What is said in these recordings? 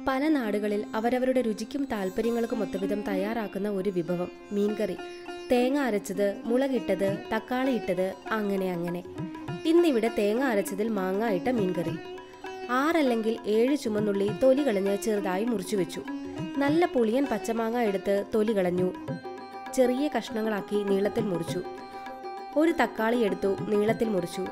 പല നാടുകളിൽ അവരവരുടെ രുചിക്കും താല്പര്യങ്ങൾക്കും ഒത്തവിധം തയ്യാറാക്കുന്ന ഒരു വിഭവം മീൻകറി തേങ്ങ അരച്ചത് മുളകിട്ടത് തക്കാളി ഇട്ടത് അങ്ങനെ അങ്ങനെ ഇന്നിവിടെ തേങ്ങ അരച്ചതിൽ മാങ്ങ ഇട്ട മീൻകറി ആറല്ലെങ്കിൽ ഏഴ് ചുമന്നുള്ളി തൊലി കളഞ്ഞ് ചെറുതായി മുറിച്ചു വെച്ചു നല്ല പുളിയൻ പച്ചമാങ്ങ എടുത്ത് തൊലി കളഞ്ഞു ചെറിയ കഷ്ണങ്ങളാക്കി നീളത്തിൽ മുറിച്ചു ഒരു തക്കാളി എടുത്തു നീളത്തിൽ മുറിച്ചു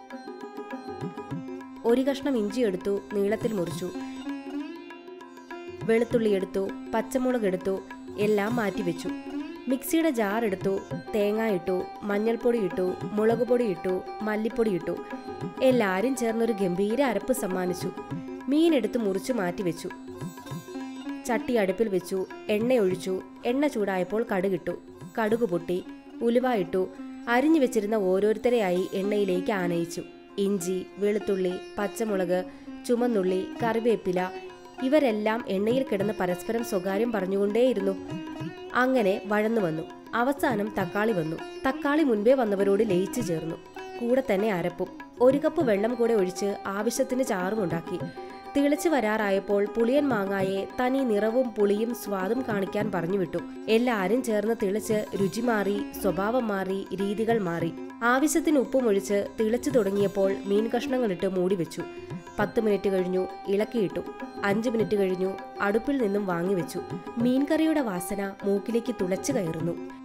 ഒരു കഷ്ണം ഇഞ്ചി എടുത്തു നീളത്തിൽ മുറിച്ചു വെളുത്തുള്ളി എടുത്തു പച്ചമുളക് എടുത്തു എല്ലാം മാറ്റിവെച്ചു മിക്സിയുടെ ജാർ എടുത്തു തേങ്ങ ഇട്ടു മഞ്ഞൾപ്പൊടി ഇട്ടു മുളക് പൊടി ഇട്ടു മല്ലിപ്പൊടി ഇട്ടു എല്ലാവരും ചേർന്നൊരു ഗംഭീര അരപ്പ് സമ്മാനിച്ചു മീൻ എടുത്ത് മുറിച്ചു മാറ്റിവെച്ചു ചട്ടി അടുപ്പിൽ വെച്ചു എണ്ണ ഒഴിച്ചു എണ്ണ ചൂടായപ്പോൾ കടുകിട്ടു കടുക് പൊട്ടി ഉലുവ ഇട്ടു അരിഞ്ഞു വെച്ചിരുന്ന ഓരോരുത്തരെയായി എണ്ണയിലേക്ക് ആനയിച്ചു ഇഞ്ചി വെളുത്തുള്ളി പച്ചമുളക് ചുമന്നുള്ളി കറിവേപ്പില ഇവരെല്ലാം എണ്ണയിൽ കിടന്ന് പരസ്പരം സ്വകാര്യം പറഞ്ഞുകൊണ്ടേയിരുന്നു അങ്ങനെ വഴന്നു വന്നു അവസാനം തക്കാളി വന്നു തക്കാളി മുൻപേ വന്നവരോട് ലയിച്ചു ചേർന്നു കൂടെ തന്നെ അരപ്പും ഒരു കപ്പ് വെള്ളം കൂടെ ഒഴിച്ച് ആവശ്യത്തിന് ചാറും ഉണ്ടാക്കി തിളിച്ചു വരാറായപ്പോൾ പുളിയൻ മാങ്ങായെ തനി നിറവും പുളിയും സ്വാദും കാണിക്കാൻ പറഞ്ഞു വിട്ടു എല്ലാരും ചേർന്ന് തിളിച്ച് രുചി മാറി സ്വഭാവം മാറി രീതികൾ മാറി ആവശ്യത്തിന് ഉപ്പും ഒഴിച്ച് തിളച്ചു തുടങ്ങിയപ്പോൾ മീൻ കഷ്ണങ്ങളിട്ട് മൂടി വെച്ചു പത്ത് മിനിറ്റ് കഴിഞ്ഞു ഇളക്കിയിട്ടു അഞ്ച് മിനിറ്റ് കഴിഞ്ഞു അടുപ്പിൽ നിന്നും വാങ്ങിവെച്ചു മീൻകറിയുടെ വാസന മൂക്കിലേക്ക് തുളച്ചു കയറുന്നു